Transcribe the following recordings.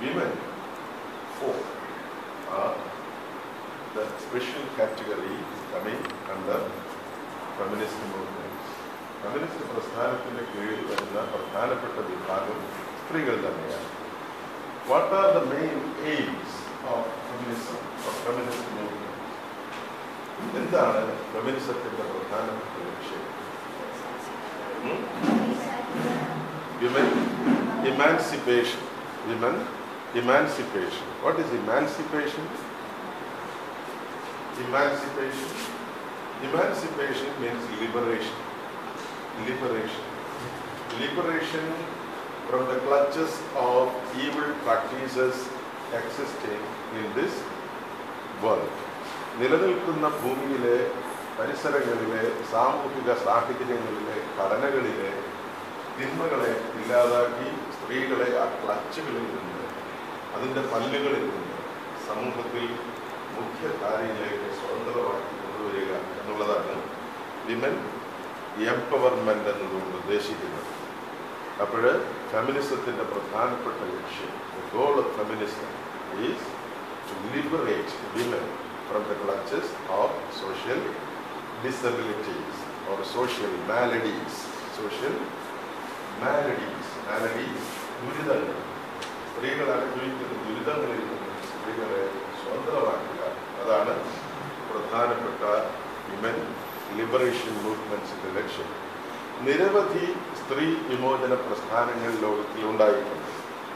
women, four, are the special category coming under feminist movement. Feminist പ്രസ്ഥാനത്തിന്റെ കീഴിൽ വരുന്ന പ്രധാനപ്പെട്ട വിഭാഗം സ്ത്രീകൾ തന്നെയാണ് what are the main aims of feminism of feminist movement എന്താണ് ഫെമിനിസത്തിന്റെ പ്രധാനപ്പെട്ട ലക്ഷ്യം women emancipation women emancipation what is emancipation emancipation emancipation means liberation liberation. Liberation from the clutches of evil practices existing in this world. നിലനിൽക്കുന്ന ഭൂമിയിലെ പരിസരങ്ങളിലെ സാമൂഹിക സാഹചര്യങ്ങളിലെ ഘടനകളിലെ തിന്മകളെ ഇല്ലാതാക്കി സ്ത്രീകളെ ആ ക്ലച്ചുകളിൽ നിന്ന് അതിൻ്റെ പല്ലുകളിൽ നിന്ന് സമൂഹത്തിൽ മുഖ്യധാരയിലേക്ക് സ്വതന്ത്രമാക്കി കൊണ്ടുവരിക എന്നുള്ളതാണ് വിമൻ എംപവർമെന്റ് എന്നതുകൊണ്ട് ഉദ്ദേശിക്കുന്നത് അപ്പോൾ ഫെമിനിസത്തിന്റെ പ്രധാനപ്പെട്ട ലക്ഷ്യം goal of feminism is to liberate women from the clutches of social disabilities or social maladies social maladies maladies ദുരിതങ്ങൾ സ്ത്രീകൾ അനുഭവിക്കുന്ന ദുരിതങ്ങളിൽ നിന്ന് സ്ത്രീകളെ സ്വതന്ത്രമാക്കുക അതാണ് പ്രധാനപ്പെട്ട വിമൻ ലിബറേഷൻ മൂവ്മെന്റ്സിന്റെ ലക്ഷ്യം നിരവധി സ്ത്രീ വിമോചന പ്രസ്ഥാനങ്ങൾ ലോകത്തിൽ ഉണ്ടായിട്ടുണ്ട്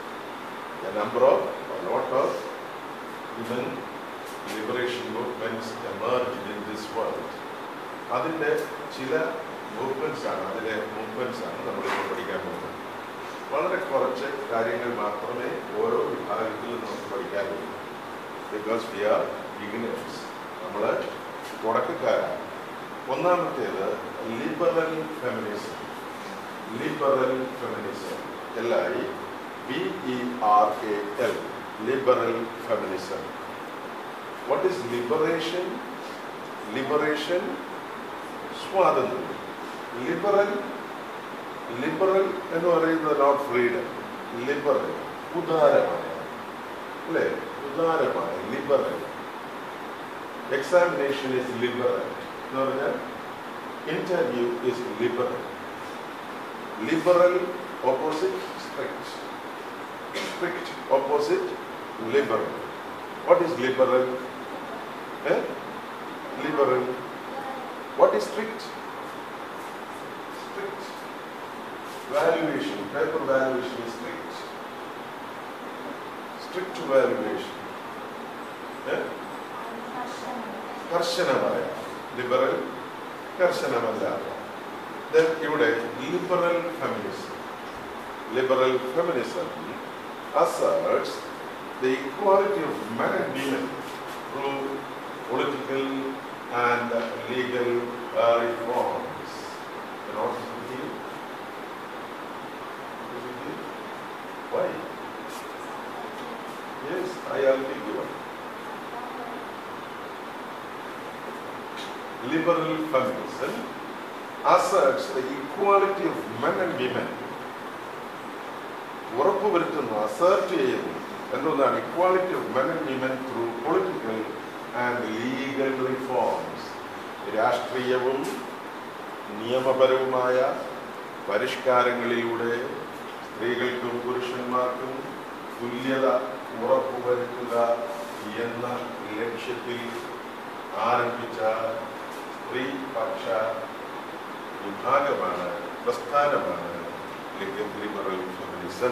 number of lot of women liberation movements emerge in this world അതിൻ്റെ ചില മൂവ്മെന്റ്സ് ആണ് അതിലെ മൂവ്മെന്റ്സ് ആണ് നമ്മളിപ്പോൾ പഠിക്കാൻ പോകുന്നത് വളരെ കുറച്ച് കാര്യങ്ങൾ മാത്രമേ ഓരോ വിഭാഗത്തിലും നമുക്ക് പഠിക്കാനുള്ളൂ ബിക്കോസ് വി ആർ ബിഗിനേഴ്സ് നമ്മൾ തുടക്കക്കാരാണ് ഒന്നാമത്തേത് liberal feminism liberal feminism L I B E R A L liberal feminism what is liberation liberation സ്വാതന്ത്ര്യം ലിബറൽ ലിബറൽ എന്ന് പറയുന്നത് നോട്ട് ഫ്രീഡം ലിബറൽ ഉദാരമായ അല്ലേ ഉദാരമായ ലിബറൽ എക്സാമിനേഷൻ ഇസ് ലിബറൽ എന്ന് പറഞ്ഞാൽ interview is liberal liberal opposite strict strict opposite liberal what is liberal liberal what is strict strict valuation, paper valuation is strict. Strict valuation. Eh? കർശനമായ liberal കർശനമല്ല Then ഇവിടെ liberal feminism liberal feminism asserts the equality of men and women through political and legal uh, reforms. You know, Why? Yes, I already given. Liberal feminism asserts the equality of men and women. ഉറപ്പുവരുത്തുന്നു assert ചെയ്യുന്നു എന്താണ് equality of men and women through political and legal reforms രാഷ്ട്രീയവും നിയമപരവുമായ പരിഷ്കാരങ്ങളിലൂടെ സ്ത്രീകൾക്കും പുരുഷന്മാർക്കും തുല്യത ഉറപ്പുവരുത്തുക എന്ന ലക്ഷ്യത്തിൽ ആരംഭിച്ച സ്ത്രീപക്ഷ വിഭാഗമാണ് പ്രസ്ഥാനമാണ് liberal feminism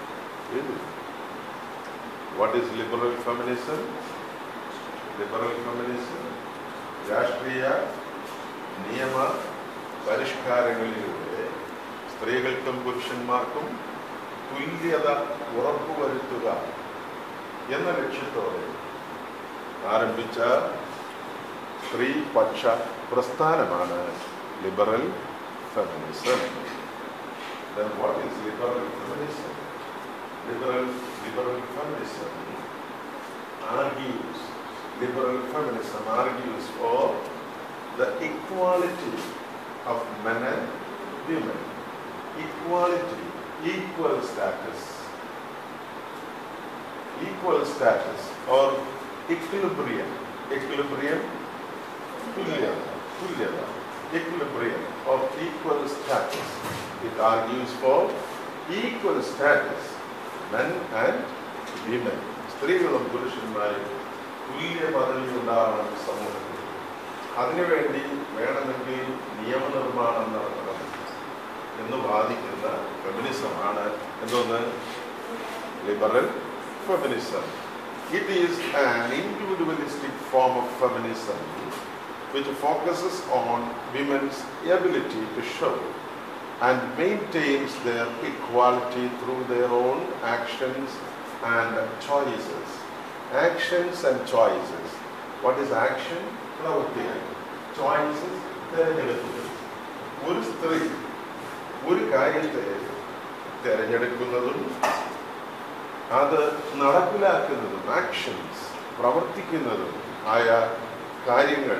what is liberal feminism liberal feminism രാഷ്ട്രീയ നിയമ പരിഷ്കാരങ്ങളിലൂടെ സ്ത്രീകൾക്കും പുരുഷന്മാർക്കും തുല്യത ഉറപ്പുവരുത്തുക എന്ന ലക്ഷ്യത്തോടെ ആരംഭിച്ച സ്ത്രീപക്ഷ പ്രസ്ഥാനമാണ് liberal feminism Then what is liberal feminism? Liberal, liberal feminism argues, liberal feminism argues for the equality of men and women equality, equal status. equal status or equilibrium. Equilibrium, tulyada, tulyada, equilibrium of equal status. It argues for equal status, men and women. സ്ത്രീകളും പുരുഷന്മാരും തുല്യ പദവി ഉണ്ടാവണം സമൂഹത്തിൽ അതിനുവേണ്ടി വേണമെങ്കിൽ നിയമനിർമ്മാണം നടത്തണം എന്ന് വാദിക്കുന്ന ഫെമിനിസമാണ് എന്തോന്ന് liberal feminism it is an individualistic form of feminism which focuses on women's ability to show and maintains their equality through their own actions and choices. Actions and choices. What is action? പ്രവൃത്തികൾ choices തിരഞ്ഞെടുക്കുക ഒരു സ്ത്രീ ഒരു കാര്യത്തെ തിരഞ്ഞെടുക്കുന്നതും അത് നടപ്പിലാക്കുന്നതും actions പ്രവർത്തിക്കുന്നതും ആയ കാര്യങ്ങൾ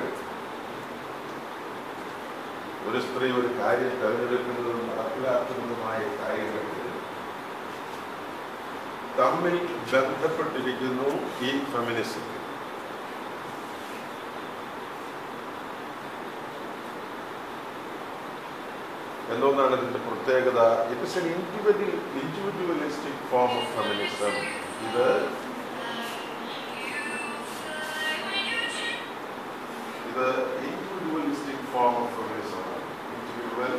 ഒരു സ്ത്രീ ഒരു കാര്യം തിരഞ്ഞെടുക്കുന്നതും നടപ്പിലാക്കുന്നതുമായ കാര്യങ്ങൾ തമ്മിൽ ബന്ധപ്പെട്ടിരിക്കുന്നു ഈ ഫെമിനിസം എന്നൊന്നാണ് ഇതിന്റെ പ്രത്യേകത it is an individual individualistic form of feminism ഇത് ഇത് individualistic form of feminism individual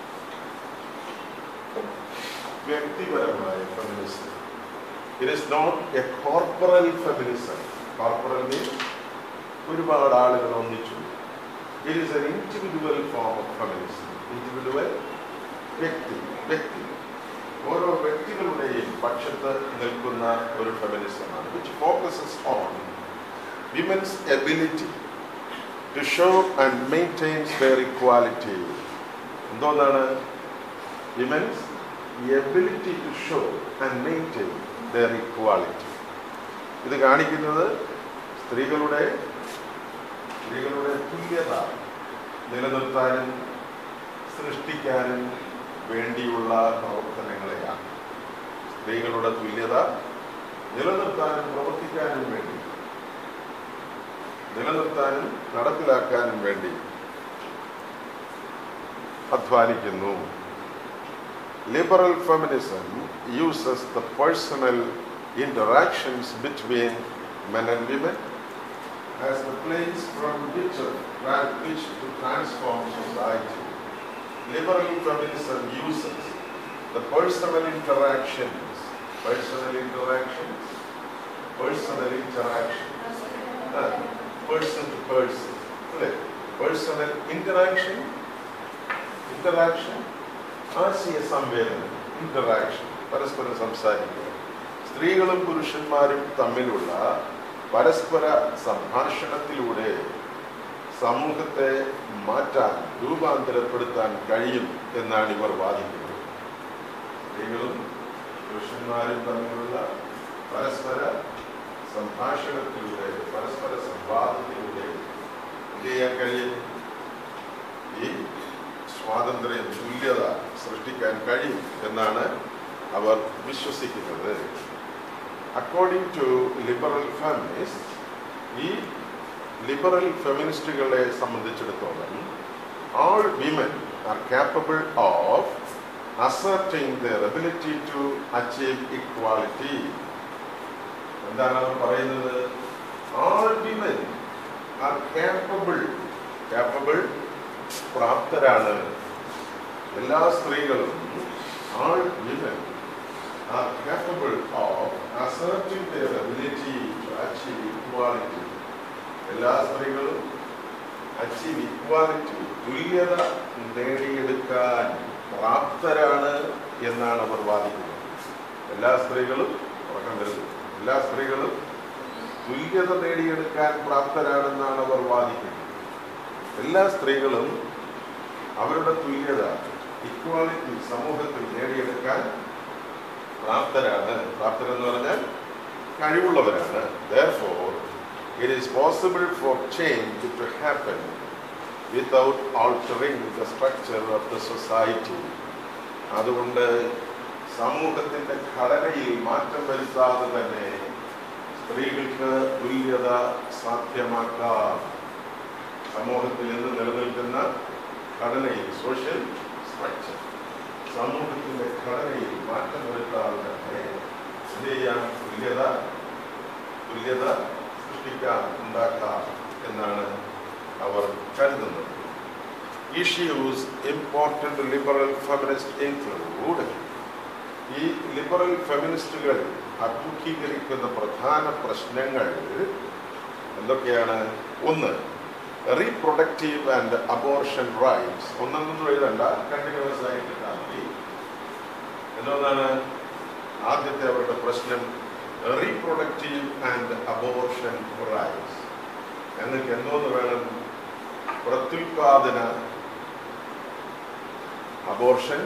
വ്യക്തിപരമായ feminism it is not a corporal feminism corporal means ഒരുപാട് ആളുകൾ ഒന്നിച്ചു it is an individual form of feminism individual വ്യക്തി വ്യക്തി ഓരോ വ്യക്തികളുടെയും പക്ഷത്ത് നിൽക്കുന്ന ഒരു ഫെമിനിസമാണ് which focuses on women's ability to show and maintains their equality എന്തോന്നാണ് women's ability to show and maintain their equality ഇത് കാണിക്കുന്നത് സ്ത്രീകളുടെ സ്ത്രീകളുടെ തുല്യത നിലനിർത്താനും സൃഷ്ടിക്കാനും വേണ്ടിയുള്ള പ്രവർത്തനങ്ങളെയാണ് സ്ത്രീകളുടെ തുല്യത നിലനിർത്താനും പ്രവർത്തിക്കാനും വേണ്ടി നിലനിർത്താനും നടപ്പിലാക്കാനും വേണ്ടി അധ്വാനിക്കുന്നു liberal feminism uses the personal interactions between men and women as the place from which, which to transform society. Liberal feminism uses the personal interactions, personal interactions, personal interactions, uh, person to person, right? personal interaction, interaction, ആശയ സംവേദനം interaction പരസ്പരം സംസാരിക്കുക സ്ത്രീകളും പുരുഷന്മാരും തമ്മിലുള്ള പരസ്പര സംഭാഷണത്തിലൂടെ സമൂഹത്തെ മാറ്റാൻ രൂപാന്തരപ്പെടുത്താൻ കഴിയും എന്നാണ് ഇവർ വാദിക്കുന്നത് സ്ത്രീകളും പുരുഷന്മാരും തമ്മിലുള്ള പരസ്പര സംഭാഷണത്തിലൂടെ പരസ്പര സംവാദത്തിലൂടെ എന്ത് ചെയ്യാൻ കഴിയും ഈ സ്വാതന്ത്ര്യം തുല്യത സൃഷ്ടിക്കാൻ കഴിയും എന്നാണ് അവർ വിശ്വസിക്കുന്നത് അക്കോർഡിംഗ് ടു ലിബറൽ ഫെമിനിസ്റ്റ് ഈ ലിബറൽ ഫെമിനിസ്റ്റുകളെ സംബന്ധിച്ചിടത്തോളം all women are capable of asserting their ability to achieve equality. എന്താണ് അവർ പറയുന്നത് all women are capable capable പ്രാപ്തരാണ് എല്ലാ സ്ത്രീകളും all women are capable of asserting their ability to achieve equality. എല്ലാ സ്ത്രീകളും achieve equality തുല്യത നേടിയെടുക്കാൻ പ്രാപ്തരാണ് എന്നാണ് അവർ വാദിക്കുന്നത് എല്ലാ സ്ത്രീകളും ഉറക്കം വരുന്നത് എല്ലാ സ്ത്രീകളും തുല്യത നേടിയെടുക്കാൻ പ്രാപ്തരാണെന്നാണ് അവർ വാദിക്കുന്നത് എല്ലാ സ്ത്രീകളും അവരുടെ തുല്യത ഇക്വാലിറ്റി സമൂഹത്തിൽ നേടിയെടുക്കാൻ പ്രാപ്തരാണ് പ്രാപ്തരെന്ന് പറഞ്ഞാൽ കഴിവുള്ളവരാണ് therefore it is possible for change to happen without altering the structure of the society അതുകൊണ്ട് സമൂഹത്തിന്റെ ഘടനയിൽ മാറ്റം വരുത്താതെ തന്നെ സ്ത്രീകൾക്ക് തുല്യത സാധ്യമാക്കാം സമൂഹത്തിൽ നിന്ന് നിലനിൽക്കുന്ന ഘടനയിൽ സോഷ്യൽ സ്ട്രക്ചർ സമൂഹത്തിന്റെ ഘടനയിൽ മാറ്റം വരുത്താതെ തന്നെ എന്ത് ചെയ്യാം തുല്യത തുല്യത സൃഷ്ടിക്കാം ഉണ്ടാക്കാം എന്നാണ് അവർ കരുതുന്നത് issues important liberal feminist include ഈ ലിബറൽ ഫെമിനിസ്റ്റുകൾ അഭിമുഖീകരിക്കുന്ന പ്രധാന പ്രശ്നങ്ങൾ എന്തൊക്കെയാണ് ഒന്ന് റീപ്രൊഡക്റ്റീവ് ആൻഡ് അബോർഷൻ റൈറ്റ്സ് ഒന്നൊന്നും എഴുതണ്ട കണ്ടിന്യൂസ് ആയിട്ട് കാത്തി എന്നൊന്നാണ് ആദ്യത്തെ അവരുടെ പ്രശ്നം റീപ്രൊഡക്റ്റീവ് ആൻഡ് അബോർഷൻ റൈറ്റ്സ് ഞങ്ങൾക്ക് എന്തോന്ന് വേണം പ്രത്യുൽപാദന അബോർഷൻ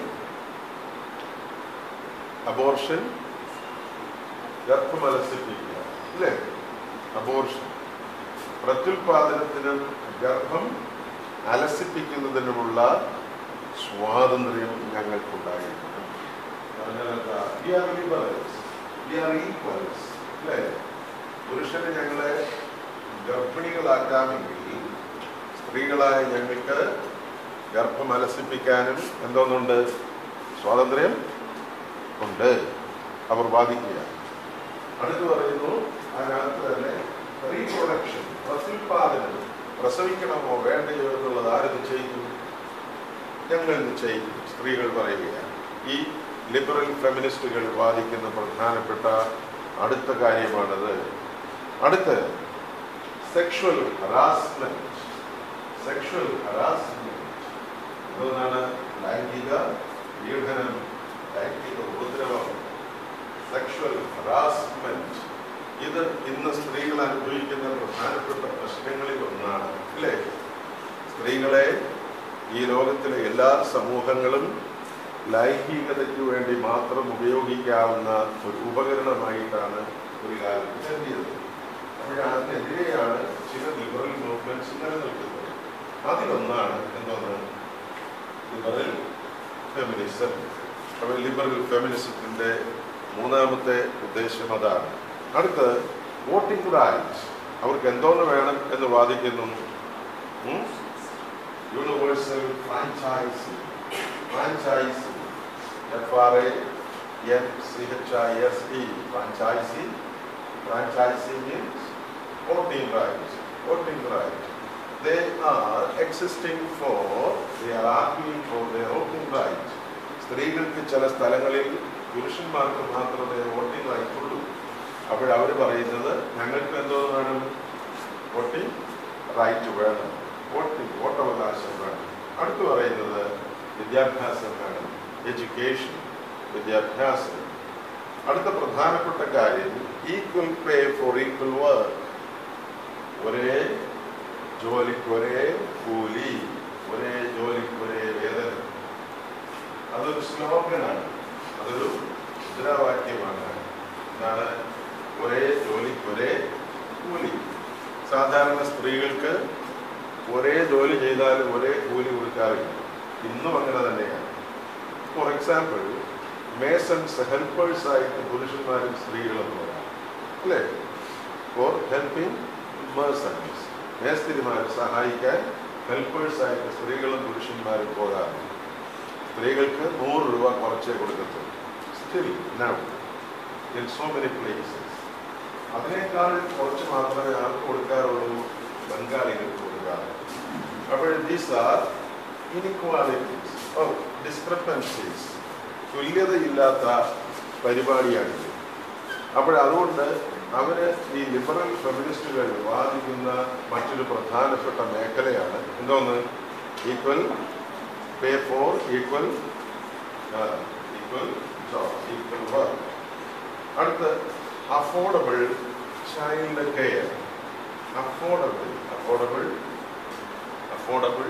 അബോർഷൻ ഗർഭമലസിപ്പിക്കുക അല്ലേ അബോർഷൻ പ്രത്യുൽപാദനത്തിനും ഗർഭം അലസിപ്പിക്കുന്നതിനുമുള്ള സ്വാതന്ത്ര്യം ഞങ്ങൾക്കുണ്ടായിരിക്കണം പറഞ്ഞാൽ എന്താ? We are liberals. We are equals. അല്ലേ പുരുഷന് ഞങ്ങളെ ഗർഭിണികളാക്കാമെങ്കിൽ സ്ത്രീകളായ ഞങ്ങൾക്ക് ഗർഭം അലസിപ്പിക്കാനും എന്തോന്നുണ്ട് സ്വാതന്ത്ര്യം ഉണ്ട് അവർ വാദിക്കുക അടുത്ത് പറയുന്നു അതിനകത്ത് തന്നെ റീപ്രൊഡക്ഷൻ പ്രത്യുൽപാദനം പ്രസവിക്കണമോ വേണ്ടയോ എന്നുള്ളത് ആരും ചെയ്യുന്നു ഞങ്ങൾ നിശ്ചയിക്കും സ്ത്രീകൾ പറയുകയാണ് ഈ ലിബറൽ ഫെമിനിസ്റ്റുകൾ വാദിക്കുന്ന പ്രധാനപ്പെട്ട അടുത്ത കാര്യമാണത് അടുത്ത് സെക്ഷുവൽ ഹറാസ്മെന്റ് സെക്ഷുവൽ ഹറാസ്മെന്റ് എന്താണ് ലൈംഗിക പീഡനം ലൈംഗിക ഉപദ്രവം സെക്ഷുവൽ ഹറാസ്മെന്റ് ഇത് ഇന്ന് സ്ത്രീകൾ അനുഭവിക്കുന്ന പ്രധാനപ്പെട്ട പ്രശ്നങ്ങളിൽ ഒന്നാണ് അല്ലേ സ്ത്രീകളെ ഈ ലോകത്തിലെ എല്ലാ സമൂഹങ്ങളും ലൈംഗികതയ്ക്ക് വേണ്ടി മാത്രം ഉപയോഗിക്കാവുന്ന ഒരു ഉപകരണമായിട്ടാണ് ഒരു കാലത്ത് കരുതിയത് അപ്പോൾ അതിനെതിരെയാണ് ചില ലിബറൽ മൂവ്മെന്റ്സ് നിലനിൽക്കുന്നത് അതിലൊന്നാണ് എന്തോന്ന് ലിബറൽ ഫെമിനിസം അപ്പോൾ ലിബറൽ ഫെമിനിസത്തിന്റെ മൂന്നാമത്തെ ഉദ്ദേശം അതാണ് അടുത്ത് വോട്ടിംഗ് റൈറ്റ്സ് അവർക്ക് എന്തോന്ന് വേണം എന്ന് വാദിക്കുന്നു universal franchise franchise F R A N C H I S E franchise franchise means voting rights voting right they are existing for they are arguing for their voting right സ്ത്രീകൾക്ക് ചില സ്ഥലങ്ങളിൽ പുരുഷന്മാർക്ക് മാത്രമേ വോട്ടിംഗ് റൈറ്റ് ഉള്ളൂ അപ്പോൾ അവർ പറയുന്നത് ഞങ്ങൾക്ക് എന്തോ വേണം വോട്ടിംഗ് റൈറ്റ് വേണം വോട്ടിംഗ് വോട്ടവകാശം വേണം അടുത്ത് പറയുന്നത് വിദ്യാഭ്യാസം വേണം എഡ്യൂക്കേഷൻ വിദ്യാഭ്യാസം അടുത്ത പ്രധാനപ്പെട്ട കാര്യം equal pay for equal work ഒരേ ജോലിക്ക് ഒരേ കൂലി ഒരേ ജോലിക്ക് ഒരേ വേതനം അതൊരു സ്ലോഗനാണ് അതൊരു മുദ്രാവാക്യമാണ് എന്താണ് ഒരേ ജോലിക്ക് ഒരേ കൂലി സാധാരണ സ്ത്രീകൾക്ക് ഒരേ ജോലി ചെയ്താലും ഒരേ കൂലി കൊടുക്കാറില്ല ഇന്നും അങ്ങനെ തന്നെയാണ് ഫോർ എക്സാമ്പിൾ മേസൺസ് ഹെൽപ്പേഴ്സ് ആയിട്ട് പുരുഷന്മാരും സ്ത്രീകളും പോകാം അല്ലേ ഫോർ ഹെൽപ്പിംഗ് മേഴ്സൺസ് മേസ്തിരിമാരെ സഹായിക്കാൻ ഹെൽപ്പേഴ്സ് ആയിട്ട് സ്ത്രീകളും പുരുഷന്മാരും പോകാറുണ്ട് സ്ത്രീകൾക്ക് നൂറ് രൂപ കുറച്ചേ കൊടുക്കത്തുള്ളൂ still now in so many places അതിനേക്കാൾ കുറച്ച് മാത്രമേ ആർക്ക് കൊടുക്കാറുള്ളൂ ബംഗാളികൾക്ക് കൊടുക്കാറുള്ളൂ അപ്പോൾ these are inequalities or discrepancies തുല്യതയില്ലാത്ത പരിപാടിയാണിത് അപ്പോൾ അതുകൊണ്ട് അവര് ഈ ലിബറൽ ഫെമിനിസ്റ്റുകൾ വാദിക്കുന്ന മറ്റൊരു പ്രധാനപ്പെട്ട മേഖലയാണ് എന്തോന്ന് equal pay for equal equal job equal work അടുത്ത് affordable child care affordable affordable affordable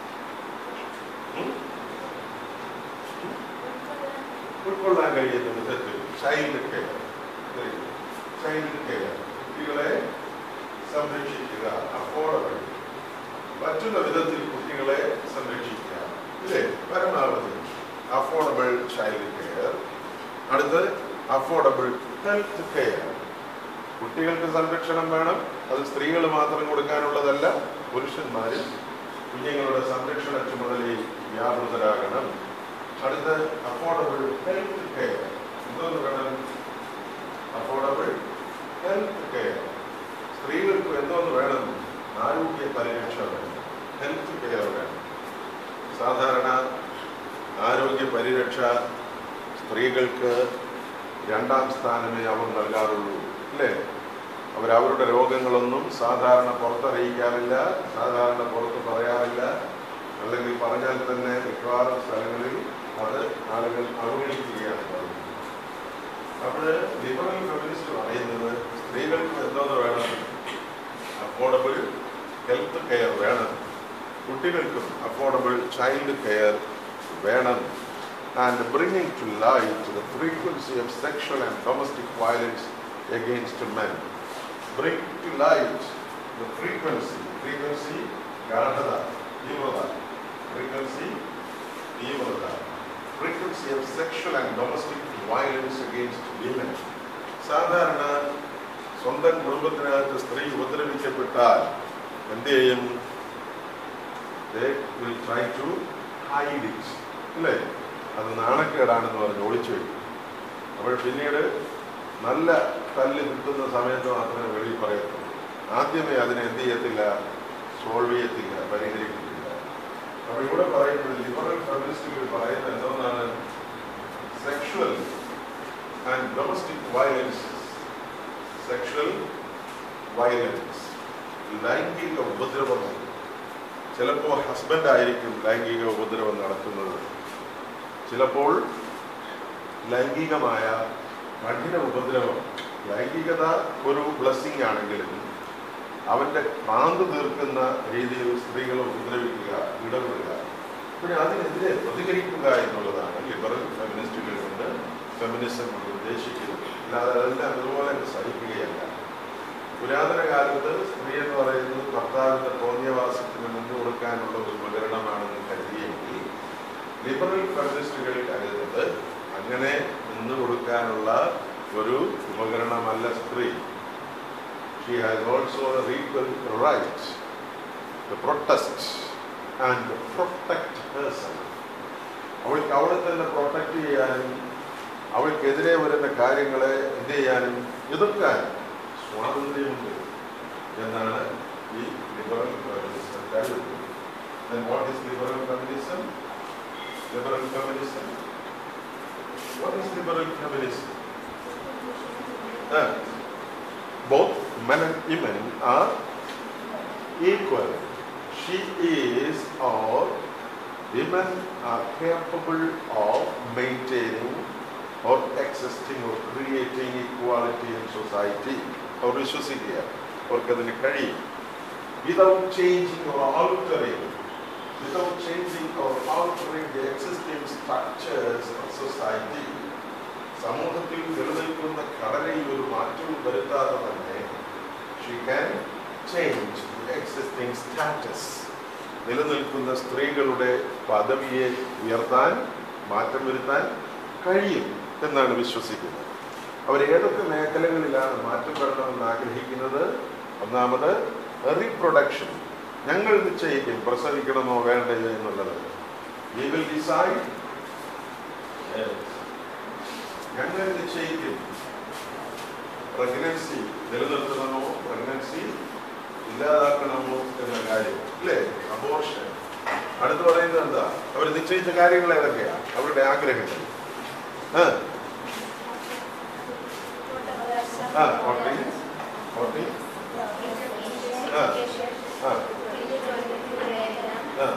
ഉൾക്കൊള്ളാൻ കഴിയുന്ന വിധത്തിൽ ചൈൽഡ് കെയർ ചൈൽഡ് കെയർ കുട്ടികളെ സംരക്ഷിക്കുക അഫോർഡബിൾ പറ്റുന്ന വിധത്തിൽ കുട്ടികളെ സംരക്ഷിക്കുക ഇല്ലേ പരമാവധി അഫോർഡബിൾ ചൈൽഡ് കെയർ അടുത്ത് അഫോർഡബിൾ ഹെൽത്ത് കെയർ കുട്ടികൾക്ക് സംരക്ഷണം വേണം അത് സ്ത്രീകൾ മാത്രം കൊടുക്കാനുള്ളതല്ല പുരുഷന്മാരും കുഞ്ഞുങ്ങളുടെ സംരക്ഷണ ചുമതലയിൽ വ്യാപൃതരാകണം അടുത്ത അഫോർഡബിൾ ഹെൽത്ത് കെയർ എന്തോന്ന് വേണം അഫോർഡബിൾ ഹെൽത്ത് കെയർ സ്ത്രീകൾക്ക് എന്തോന്ന് വേണം ആരോഗ്യ പരിരക്ഷ വേണം ഹെൽത്ത് കെയർ വേണം സാധാരണ ആരോഗ്യ പരിരക്ഷ സ്ത്രീകൾക്ക് രണ്ടാം സ്ഥാനമേ അവർ നൽകാറുള്ളൂ അല്ലേ അവരവരുടെ രോഗങ്ങളൊന്നും സാധാരണ പുറത്തറിയിക്കാറില്ല സാധാരണ പുറത്ത് പറയാറില്ല അല്ലെങ്കിൽ പറഞ്ഞാൽ തന്നെ മിക്കവാറും സ്ഥലങ്ങളിൽ അത് ആളുകൾ അവഗണിക്കുകയാണ് പതിവ്. അപ്പോൾ ലിബറൽ ഫെമിനിസ്റ്റ് പറയുന്നത് സ്ത്രീകൾക്ക് എന്തോന്ന് വേണം അഫോർഡബിൾ ഹെൽത്ത് കെയർ വേണം കുട്ടികൾക്കും അഫോർഡബിൾ ചൈൽഡ് കെയർ വേണം and bringing to light the frequency of sexual and domestic violence against men bring to light the frequency frequency ഗാഠത തീവ്രത ഫ്രീക്വൻസി തീവ്രത frequency of sexual and domestic violence against women സാധാരണ സ്വന്തം കുടുംബത്തിനകത്ത് സ്ത്രീ ഉപദ്രവിക്കപ്പെട്ടാൽ എന്ത് ചെയ്യും they will try to hide it അല്ലേ അത് നാണക്കേടാണെന്ന് പറഞ്ഞ് ഒളിച്ചു വയ്ക്കും അപ്പോൾ പിന്നീട് നല്ല തല്ല് കിട്ടുന്ന സമയത്ത് മാത്രമേ വെളിയിൽ പറയത്തുള്ളൂ ആദ്യമേ അതിനെ എന്ത് ചെയ്യത്തില്ല സോൾവ് ചെയ്യത്തില്ല പരിഹരിക്കത്തില്ല അപ്പോൾ ഇവിടെ പറയുന്നത് ലിബറൽ ഫെമിനിസ്റ്റുകൾ പറയുന്നത് എന്തോന്നാണ് sexual and domestic violence sexual violence ലൈംഗിക ഉപദ്രവങ്ങൾ ചിലപ്പോൾ ഹസ്ബൻഡ് ആയിരിക്കും ലൈംഗിക ഉപദ്രവം നടത്തുന്നത് ചിലപ്പോൾ ലൈംഗികമായ കഠിന ഉപദ്രവം ലൈംഗികത ഒരു ബ്ലെസ്സിങ് ആണെങ്കിലും അവന്റെ ഭ്രാന്ത് തീർക്കുന്ന രീതിയിൽ സ്ത്രീകളെ ഉപദ്രവിക്കുക ഇടപെടുക പിന്നെ അതിനെതിരെ പ്രതികരിക്കുക എന്നുള്ളതാണ് ലിബറൽ ഫെമിനിസ്റ്റുകൾ കൊണ്ട് ഫെമിനിസം കൊണ്ട് ഉദ്ദേശിക്കുന്നത് അല്ലാതെ അതെല്ലാം അതുപോലെ അങ്ങ് സഹിക്കുകയല്ല പുരാതന കാലത്ത് സ്ത്രീ എന്ന് പറയുന്നത് ഭർത്താവിന്റെ തോന്നിയവാസത്തിന് മുന്നു കൊടുക്കാനുള്ള ഒരു ഉപകരണമാണെന്ന് കരുതിയെങ്കിൽ ലിബറൽ ഫെമിനിസ്റ്റുകൾ കരുതുന്നത് അങ്ങനെ നിന്നു കൊടുക്കാനുള്ള ഒരു ഉപകരണമല്ല സ്ത്രീ she has also equal right to protest and protect herself അവൾക്ക് അവളെ തന്നെ പ്രൊട്ടക്ട് ചെയ്യാനും അവൾക്കെതിരെ വരുന്ന കാര്യങ്ങളെ എന്ത് ചെയ്യാനും എതിർക്കാനും സ്വാതന്ത്ര്യമുണ്ട് എന്നാണ് ഈ ലിബറൽ ഫെമിനിസം കരുതുന്നത് Then what is liberal feminism? Liberal feminism? What is liberal feminism? Uh, both men and women are equal. She is or women are capable of maintaining or existing or creating equality in society. അവർ വിശ്വസിക്കുക അവർക്കതിന് കഴിയും without changing or altering without changing or altering the existing structures of society സമൂഹത്തിൽ നിലനിൽക്കുന്ന ഘടനയിൽ ഒരു മാറ്റവും വരുത്താതെ തന്നെ she can change existing status നിലനിൽക്കുന്ന സ്ത്രീകളുടെ പദവിയെ ഉയർത്താൻ മാറ്റം വരുത്താൻ കഴിയും എന്നാണ് വിശ്വസിക്കുന്നത് അവർ ഏതൊക്കെ മേഖലകളിലാണ് മാറ്റം വരണമെന്ന് ആഗ്രഹിക്കുന്നത് ഒന്നാമത് റീപ്രൊഡക്ഷൻ ഞങ്ങൾ നിശ്ചയിക്കും പ്രസവിക്കണമോ വേണ്ടയോ എന്നുള്ളത് വി വിൽ ഡിസൈഡ് ഞങ്ങൾ നിശ്ചയിക്കും പ്രഗ്നൻസി നിലനിർത്തണമോ പ്രഗ്നൻസി ഇല്ലാതാക്കണമോ എന്ന കാര്യം അല്ലേ അബോർഷൻ അടുത്ത് പറയുന്നത് എന്താ അവർ നിശ്ചയിച്ച കാര്യങ്ങൾ ഏതൊക്കെയാ അവരുടെ ആഗ്രഹങ്ങൾ ആ ആ വോട്ടിംഗ് വോട്ടിംഗ് ആ ആ ആ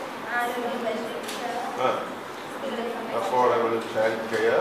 ആ അഫോർഡബിൾ ചൈൽഡ് കെയർ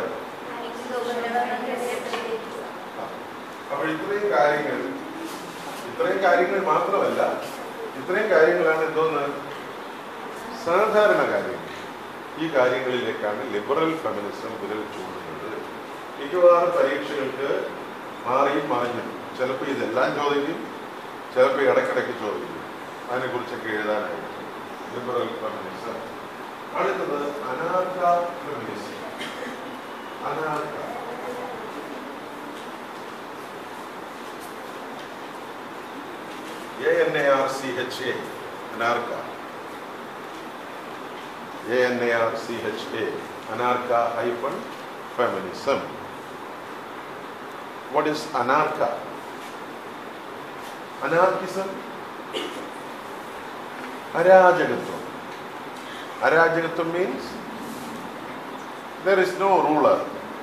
അപ്പോൾ ഇത്രയും കാര്യങ്ങൾ ഇത്രയും കാര്യങ്ങൾ മാത്രമല്ല ഇത്രയും കാര്യങ്ങളാണ് എന്തോന്ന് സാധാരണ കാര്യങ്ങൾ ഈ കാര്യങ്ങളിലേക്കാണ് ലിബറൽ ഫെമിനിസം വിരൽ ചൂണ്ടുന്നത് മിക്കവാറും പരീക്ഷകൾക്ക് മാറിയും മറിഞ്ഞും ചിലപ്പോൾ ഇതെല്ലാം ചോദിക്കും ചിലപ്പോൾ ഇടയ്ക്കിടയ്ക്ക് ചോദിക്കും അതിനെക്കുറിച്ചൊക്കെ എഴുതാനായിട്ട് ലിബറൽ ഫെമിനിസം അടുത്തത് anarcha feminism anarcha A N A R C H A anarcha A N A R C H A anarcha hyphen feminism what is anarcha anarchism അരാജകത്വം അരാജകത്വം means there is no ruler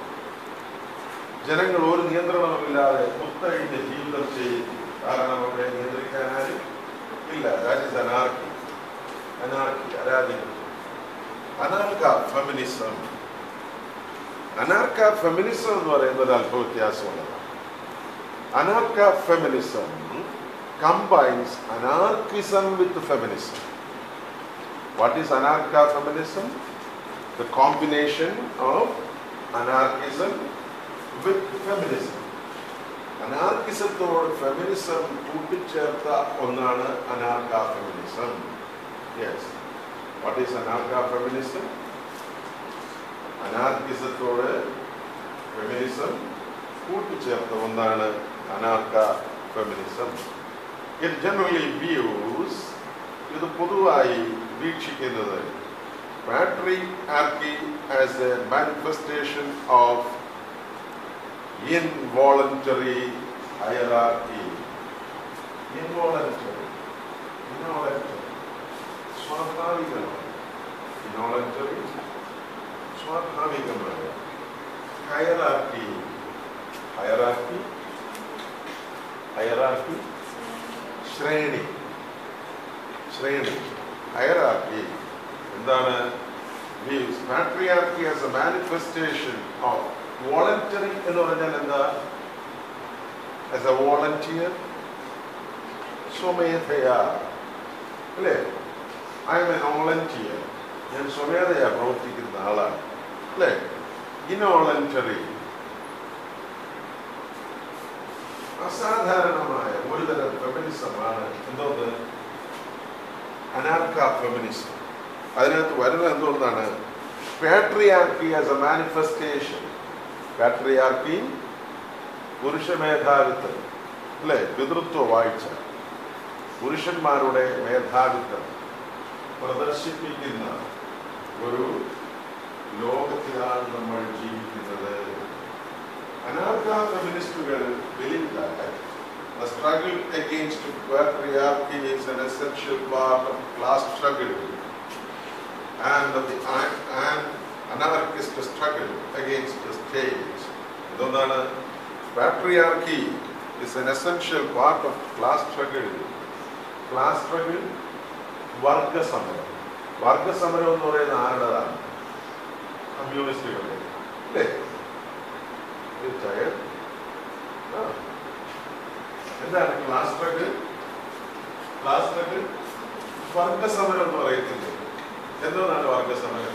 ജനങ്ങൾ ഒരു നിയന്ത്രണമില്ലാതെ കുത്തഴിഞ്ഞ് ജീവിതം ചെയ്യും കാരണം അവരെ നിയന്ത്രിക്കാനാരും ഇല്ല ദാറ്റ് ഇസ് അനാർക്കി അനാർക്കി അരാജകത്വം അനാർക്ക ഫെമിനിസം അനാർക്ക ഫെമിനിസം എന്ന് പറയുന്നത് അല്പ വ്യത്യാസമുള്ളതാണ് anarcha feminism combines anarchism with feminism. What is anarcha feminism? The combination of anarchism with feminism. അനാർക്കിസത്തോട് ഫെമിനിസം കൂട്ടിച്ചേർത്ത ഒന്നാണ് anarcha feminism yes what is anarcha feminism അനാർക്കിസത്തോട് feminism കൂട്ടിച്ചേർത്ത ഒന്നാണ് anarcha feminism it generally views ഇത് പൊതുവായി വീക്ഷിക്കുന്നത് patriarchy as a manifestation of involuntary hierarchy involuntary involuntary സ്വാഭാവികമാണ് ഇൻവോളണ്ടറി സ്വാഭാവികമായ ഹയറാർക്കി ഹയറാർക്കി ഹയറാർക്കി ശ്രേണി ശ്രേണി ഹയറാർക്കി എന്താണ് patriarchy as a manifestation of voluntary എന്ന് പറഞ്ഞാൽ എന്താ ആസ് എ വോളണ്ടിയർ സ്വമേധയാ അല്ലേ ഐ എം എ വോളണ്ടിയർ ഞാൻ സ്വമേധയാ പ്രവർത്തിക്കുന്ന ആളാണ് അല്ലേ ഇനോളണ്ടറി അസാധാരണമായ ഒരുതരം ഫെമിനിസമാണ് എന്തോന്ന് അനാർക്ക ഫെമിനിസം അതിനകത്ത് വരുന്നത് എന്തുകൊണ്ടാണ് patriarchy as a manifestation patriarchy പുരുഷ മേധാവിത്വം അല്ലേ പിതൃത്വ വാഴ്ച പുരുഷന്മാരുടെ മേധാവിത്വം പ്രദർശിപ്പിക്കുന്ന ഒരു ലോകത്തിലാണ് നമ്മൾ ജീവിക്കുന്നത് അനാർക്ക ഫെമിനിസ്റ്റുകൾ believe that the struggle against patriarchy is an essential part of class struggle and of the and anarchist struggle against the state. ഇതൊന്നാണ് patriarchy is an essential part of class struggle class struggle വർഗസമരം വർഗസമരം എന്ന് പറയുന്ന ആരുടേതാണ് കമ്മ്യൂണിസ്റ്റുകളുടെ അല്ലേ തീർച്ചയായും ആ. എന്താണ് ക്ലാസ് സ്ട്രഗിൾ ക്ലാസ് സ്ട്രഗിൾ വർഗസമരം എന്ന് പറയത്തില്ലേ എന്താണ് വർഗസമരം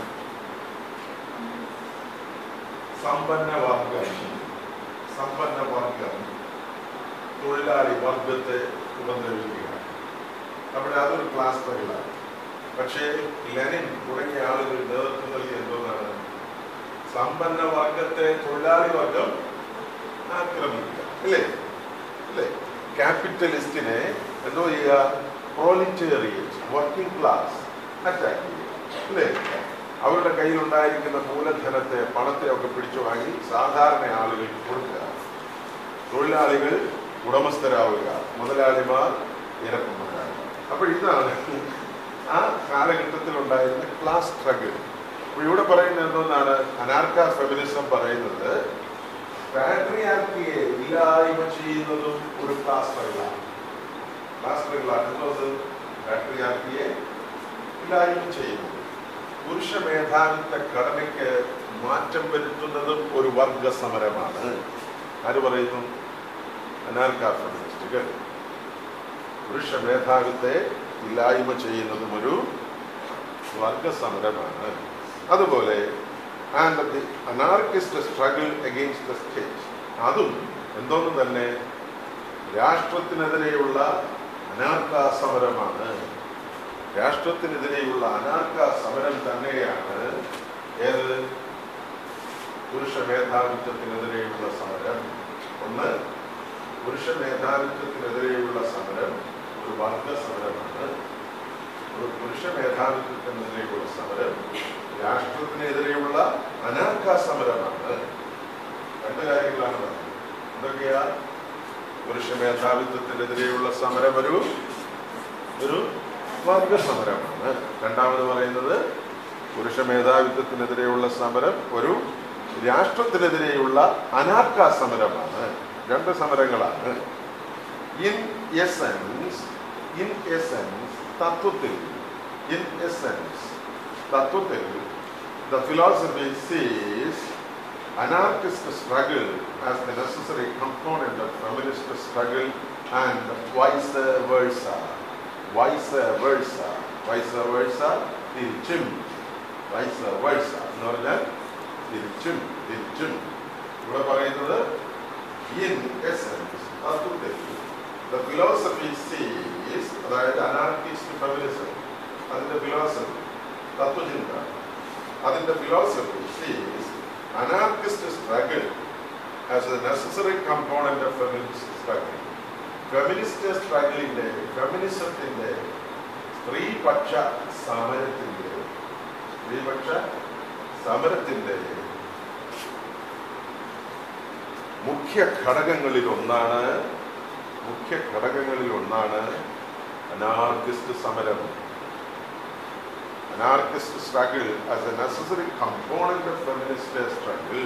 സമ്പന്ന വർഗം സമ്പന്ന വർഗം തൊഴിലാളി വർഗത്തെ ഉപദ്രവിക്കുകയാണ് അവിടെ അതൊരു ക്ലാസ് സ്ട്രഗിളാണ് പക്ഷേ ലെനിൻ തുടങ്ങിയ ആളുകൾ നേതൃത്വം നൽകി എന്തോന്നാണ് സമ്പന്ന വർഗത്തെ തൊഴിലാളി വർഗം ആക്രമിക്കുക അല്ലേ അല്ലേ ക്യാപിറ്റലിസ്റ്റിനെ എന്തോ ചെയ്യുക പ്രോലിറ്റേറിയറ്റ് വർക്കിംഗ് ക്ലാസ് അറ്റാക്ക് ചെയ്യുക അല്ലേ അവരുടെ കയ്യിലുണ്ടായിരിക്കുന്ന മൂലധനത്തെ പണത്തെ ഒക്കെ പിടിച്ചു വാങ്ങി സാധാരണ ആളുകൾക്ക് കൊടുക്കുക തൊഴിലാളികൾ ഉടമസ്ഥരാവുക മുതലാളിമാർ ഇരപ്പന്മാരാകുക അപ്പോൾ ഇതാണ് ആ കാലഘട്ടത്തിൽ ഉണ്ടായിരുന്ന ക്ലാസ് സ്ട്രഗിൾ അപ്പോൾ ഇവിടെ പറയുന്നത് എന്തോന്നാണ് അനാർക്ക ഫെമിനിസം പറയുന്നത് പാട്രിയാർക്കിയെ ഇല്ലായ്മ ചെയ്യുന്നതും ഒരു ക്ലാസ് സ്ട്രഗിളാണ് ക്ലാസ് സ്ട്രഗിളാണ് എന്തോത് പാട്രിയാർക്കിയെ ഇല്ലായ്മ ചെയ്യുന്നത് പുരുഷ മേധാവിത്വ ഘടനയ്ക്ക് മാറ്റം വരുത്തുന്നതും ഒരു വർഗ സമരമാണ് ആര് പറയുന്നു അനാർക്ക ഫെമിനിസ്റ്റുകൾ പുരുഷ മേധാവിത്തെ ഇല്ലായ്മ ചെയ്യുന്നതും ഒരു വർഗ സമരമാണ് അതുപോലെ and the anarchist struggle against the state അതും എന്തോന്നും തന്നെ രാഷ്ട്രത്തിനെതിരെയുള്ള അനാർക്ക സമരമാണ് രാഷ്ട്രത്തിനെതിരെയുള്ള അനാർക്ക സമരം തന്നെയാണ് ഏത് പുരുഷ മേധാവിത്വത്തിനെതിരെയുള്ള സമരം ഒന്ന് പുരുഷ മേധാവിത്വത്തിനെതിരെയുള്ള സമരം ഒരു വർഗ സമരമാണ് ഒരു പുരുഷ മേധാവിത്വത്തിനെതിരെയുള്ള സമരം രാഷ്ട്രത്തിനെതിരെയുള്ള അനാർക്ക സമരമാണ് രണ്ട് കാര്യങ്ങളാണ് പറഞ്ഞത് എന്തൊക്കെയാ പുരുഷ മേധാവിത്വത്തിനെതിരെയുള്ള സമരം ഒരു ഒരു വർഗ സമരമാണ് രണ്ടാമത് പറയുന്നത് പുരുഷ മേധാവിത്വത്തിനെതിരെയുള്ള സമരം ഒരു രാഷ്ട്രത്തിനെതിരെയുള്ള അനാർക്ക സമരമാണ് രണ്ട് സമരങ്ങളാണ് ഇൻ എസൻസ് ഇൻ എസൻസ് തത്വത്തിൽ ഇൻ എസൻസ് തത്വത്തിൽ the philosophy sees anarchist struggle as the necessary component of feminist struggle and vice versa. Vice versa. Vice versa. തിരിച്ചും vice versa എന്ന് പറഞ്ഞാൽ തിരിച്ചും തിരിച്ചും ഇവിടെ പറയുന്നത് ഇൻ എസൻസ് തത്വത്തിൽ ദ ഫിലോസഫി സീസ് അതായത് അനാർക്കിസ്റ്റ് ഫെമിനിസം അതിന്റെ ഫിലോസഫി തത്വചിന്ത അതിന്റെ philosophy sees anarchist struggle as a necessary component of feminist struggle. Feminist സ്ട്രഗിളിന്റെ ഫെമിനിസത്തിന്റെ സ്ത്രീപക്ഷ സമരത്തിന്റെ സ്ത്രീപക്ഷ സമരത്തിന്റെ മുഖ്യ ഘടകങ്ങളിൽ ഒന്നാണ് മുഖ്യ ഘടകങ്ങളിൽ ഒന്നാണ് അനാർക്കിസ്റ്റ് സമരം anarchist struggle as a necessary component of feminist struggle.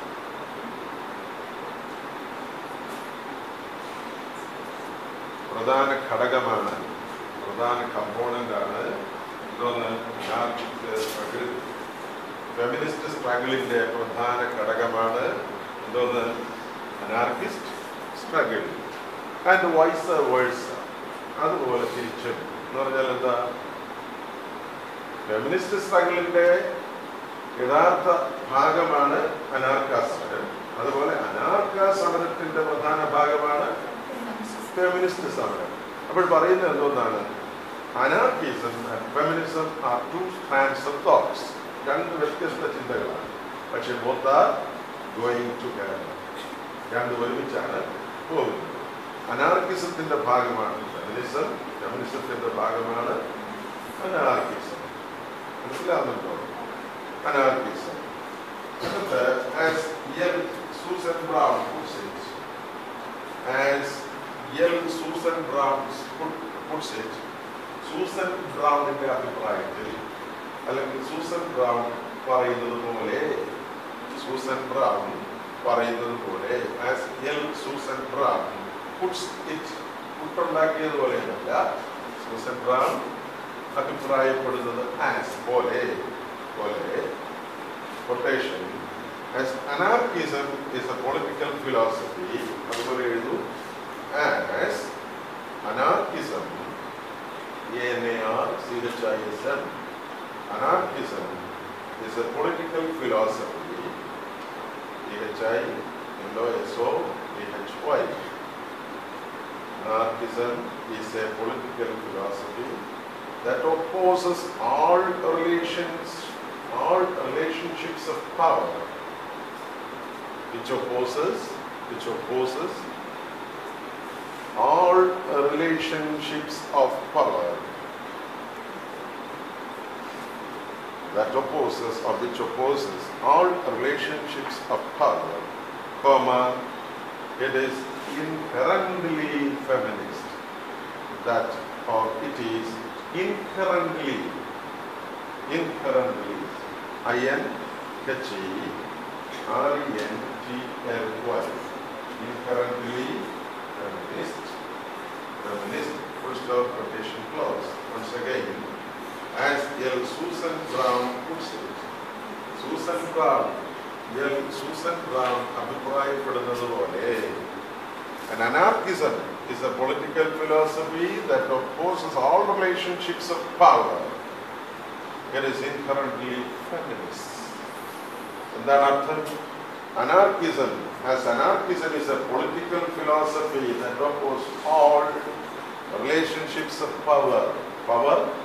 പ്രധാന ഘടകമാണ് പ്രധാന കമ്പോണന്റ് ആണ് ഇതൊന്ന് അനാർക്കിസ്റ്റ് സ്ട്രഗിൾ ഫെമിനിസ്റ്റ് സ്ട്രഗിളിന്റെ പ്രധാന ഘടകമാണ് എന്തോന്ന് anarchist struggle and vice versa അതുപോലെ തിരിച്ചും എന്ന് പറഞ്ഞാൽ എന്താ ഫെമിനിസ്റ്റ് സ്ട്രഗിളിന്റെ യഥാർത്ഥ ഭാഗമാണ് അനാർക്ക സമരം അതുപോലെ അനാർക്ക സമരത്തിന്റെ പ്രധാന ഭാഗമാണ് ഫെമിനിസ്റ്റ് സമരം അപ്പോൾ പറയുന്നത് എന്തോന്നാണ് anarchism and feminism are two stands of thoughts രണ്ട് വ്യത്യസ്ത ചിന്തകളാണ് പക്ഷെ ബോത്ത് ആർ ഗോയിങ് ടു രണ്ട് ഒരുമിച്ചാണ് പോകുന്നത് അനാർക്കിസത്തിന്റെ ഭാഗമാണ് ഫെമിനിസം ഫെമിനിസത്തിന്റെ ഭാഗമാണ് അനാർക്കിസം മനസ്സിലാവുന്നുണ്ടോ അനാർക്കിസം എന്നിട്ട് as L Susan Brown puts it, as L Susan Brown puts it, Susan ബ്രൗണിന്റെ അഭിപ്രായത്തിൽ അല്ലെങ്കിൽ സൂസൻ ബ്രൗൺ പറയുന്നത് പോലെ സൂസൻ ബ്രൗൺ പറയുന്നത് പോലെ as L Susan Brown puts it പുട്ടുണ്ടാക്കിയത് പോലെയല്ല സൂസൻ ബ്രൗൺ അഭിപ്രായപ്പെടുന്നത് ആസ് പോലെ പോലെ quotation as anarchism is a political philosophy അതുപോലെ എഴുതൂ as anarchism A-N-A-R-C-H-I-S-M Anarchism is a political philosophy T-H-I-L-O-S-O-P-H-Y Anarchism is a political philosophy that opposes all relations, all relationships of power, which opposes, which opposes all relationships of power, that opposes or which opposes all relationships of power, comma, it is inherently feminist, that or it is inherently, inherently, I-N-H-E-R-E-N-T-L-Y, inherently feminist, feminist, full stop quotation clause. Once again, as L. Susan Brown puts it, Susan Brown, L. Susan Brown അഭിപ്രായപ്പെടുന്നത് പോലെ an anarchism is a political philosophy that opposes all relationships of power. It is inherently feminist. എന്താണ് അർത്ഥം anarchism as anarchism is a political philosophy that opposes all relationships of power power